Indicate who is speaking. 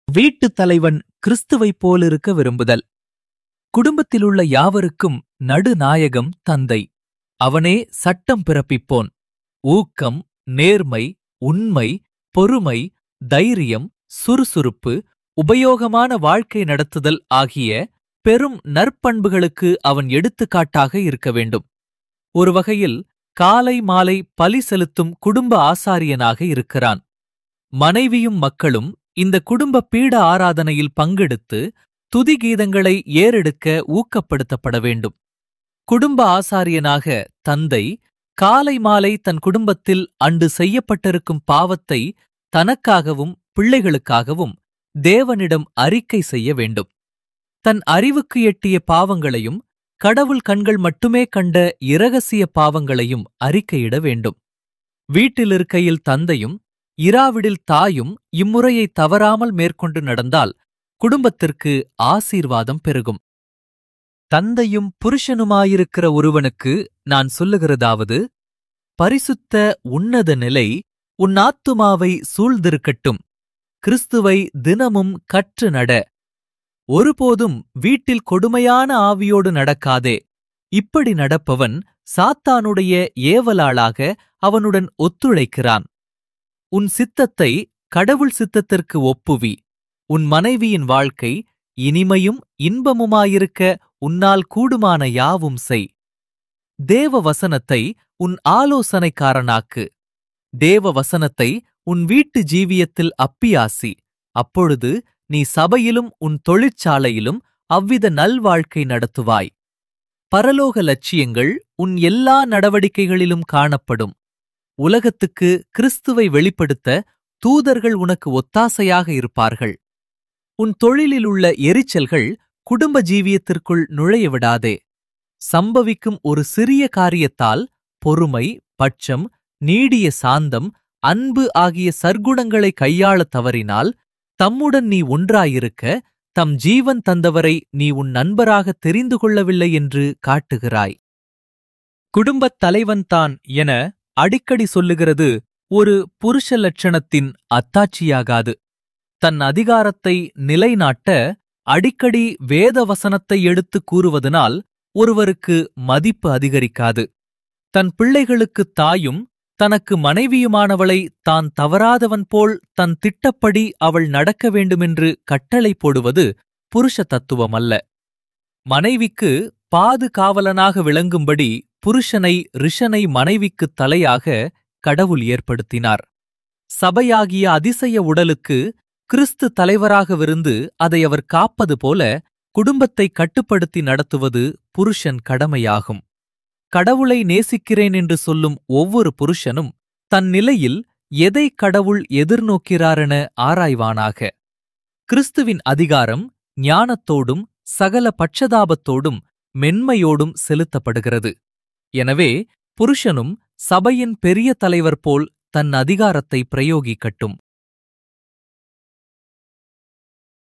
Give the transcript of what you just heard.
Speaker 1: வீட்டுத் தலைவன் கிறிஸ்துவைப் போலிருக்க விரும்புதல் குடும்பத்திலுள்ள யாவருக்கும் நடுநாயகம் தந்தை அவனே சட்டம் பிறப்பிப்போன் ஊக்கம் நேர்மை உண்மை பொறுமை தைரியம் சுறுசுறுப்பு உபயோகமான வாழ்க்கை நடத்துதல் ஆகிய பெரும் நற்பண்புகளுக்கு அவன் எடுத்துக்காட்டாக இருக்க வேண்டும் ஒரு வகையில் காலை மாலை பலி செலுத்தும் குடும்ப ஆசாரியனாக இருக்கிறான் மனைவியும் மக்களும் இந்த குடும்ப பீட ஆராதனையில் பங்கெடுத்து துதி கீதங்களை ஏறெடுக்க ஊக்கப்படுத்தப்பட வேண்டும் குடும்ப ஆசாரியனாக தந்தை காலை மாலை தன் குடும்பத்தில் அன்று செய்யப்பட்டிருக்கும் பாவத்தை தனக்காகவும் பிள்ளைகளுக்காகவும் தேவனிடம் அறிக்கை செய்ய வேண்டும் தன் அறிவுக்கு எட்டிய பாவங்களையும் கடவுள் கண்கள் மட்டுமே கண்ட இரகசிய பாவங்களையும் அறிக்கையிட வேண்டும் வீட்டிலிருக்கையில் தந்தையும் இராவிடில் தாயும் இம்முறையை தவறாமல் மேற்கொண்டு நடந்தால் குடும்பத்திற்கு ஆசீர்வாதம் பெருகும் தந்தையும் புருஷனுமாயிருக்கிற ஒருவனுக்கு நான் சொல்லுகிறதாவது பரிசுத்த உன்னத நிலை உன் ஆத்துமாவை சூழ்ந்திருக்கட்டும் கிறிஸ்துவை தினமும் கற்று நட ஒருபோதும் வீட்டில் கொடுமையான ஆவியோடு நடக்காதே இப்படி நடப்பவன் சாத்தானுடைய ஏவலாளாக அவனுடன் ஒத்துழைக்கிறான் உன் சித்தத்தை கடவுள் சித்தத்திற்கு ஒப்புவி உன் மனைவியின் வாழ்க்கை இனிமையும் இன்பமுமாயிருக்க உன்னால் கூடுமான யாவும் செய் தேவ வசனத்தை உன் ஆலோசனைக்காரனாக்கு தேவ வசனத்தை உன் வீட்டு ஜீவியத்தில் அப்பியாசி அப்பொழுது நீ சபையிலும் உன் தொழிற்சாலையிலும் அவ்வித நல்வாழ்க்கை நடத்துவாய் பரலோக லட்சியங்கள் உன் எல்லா நடவடிக்கைகளிலும் காணப்படும் உலகத்துக்கு கிறிஸ்துவை வெளிப்படுத்த தூதர்கள் உனக்கு ஒத்தாசையாக இருப்பார்கள் உன் தொழிலில் உள்ள எரிச்சல்கள் குடும்ப ஜீவியத்திற்குள் நுழைய விடாதே சம்பவிக்கும் ஒரு சிறிய காரியத்தால் பொறுமை பட்சம் நீடிய சாந்தம் அன்பு ஆகிய சர்க்குணங்களை கையாளத் தவறினால் தம்முடன் நீ ஒன்றாயிருக்க தம் ஜீவன் தந்தவரை நீ உன் நண்பராக தெரிந்து கொள்ளவில்லை என்று காட்டுகிறாய் குடும்பத் தலைவன்தான் என அடிக்கடி சொல்லுகிறது ஒரு புருஷ லட்சணத்தின் அத்தாட்சியாகாது தன் அதிகாரத்தை நிலைநாட்ட அடிக்கடி வேத வசனத்தை எடுத்து கூறுவதனால் ஒருவருக்கு மதிப்பு அதிகரிக்காது தன் பிள்ளைகளுக்குத் தாயும் தனக்கு மனைவியுமானவளை தான் தவறாதவன் போல் தன் திட்டப்படி அவள் நடக்க வேண்டுமென்று கட்டளை போடுவது புருஷ தத்துவமல்ல மனைவிக்கு பாது காவலனாக விளங்கும்படி புருஷனை ரிஷனை மனைவிக்குத் தலையாக கடவுள் ஏற்படுத்தினார் சபையாகிய அதிசய உடலுக்கு கிறிஸ்து தலைவராகவிருந்து அதை அவர் காப்பது போல குடும்பத்தை கட்டுப்படுத்தி நடத்துவது புருஷன் கடமையாகும் கடவுளை நேசிக்கிறேன் என்று சொல்லும் ஒவ்வொரு புருஷனும் தன் நிலையில் எதை கடவுள் எதிர்நோக்கிறாரென ஆராய்வானாக கிறிஸ்துவின் அதிகாரம் ஞானத்தோடும் சகல பட்சதாபத்தோடும் மென்மையோடும் செலுத்தப்படுகிறது எனவே புருஷனும் சபையின் பெரிய தலைவர் போல் தன் அதிகாரத்தை பிரயோகிக்கட்டும்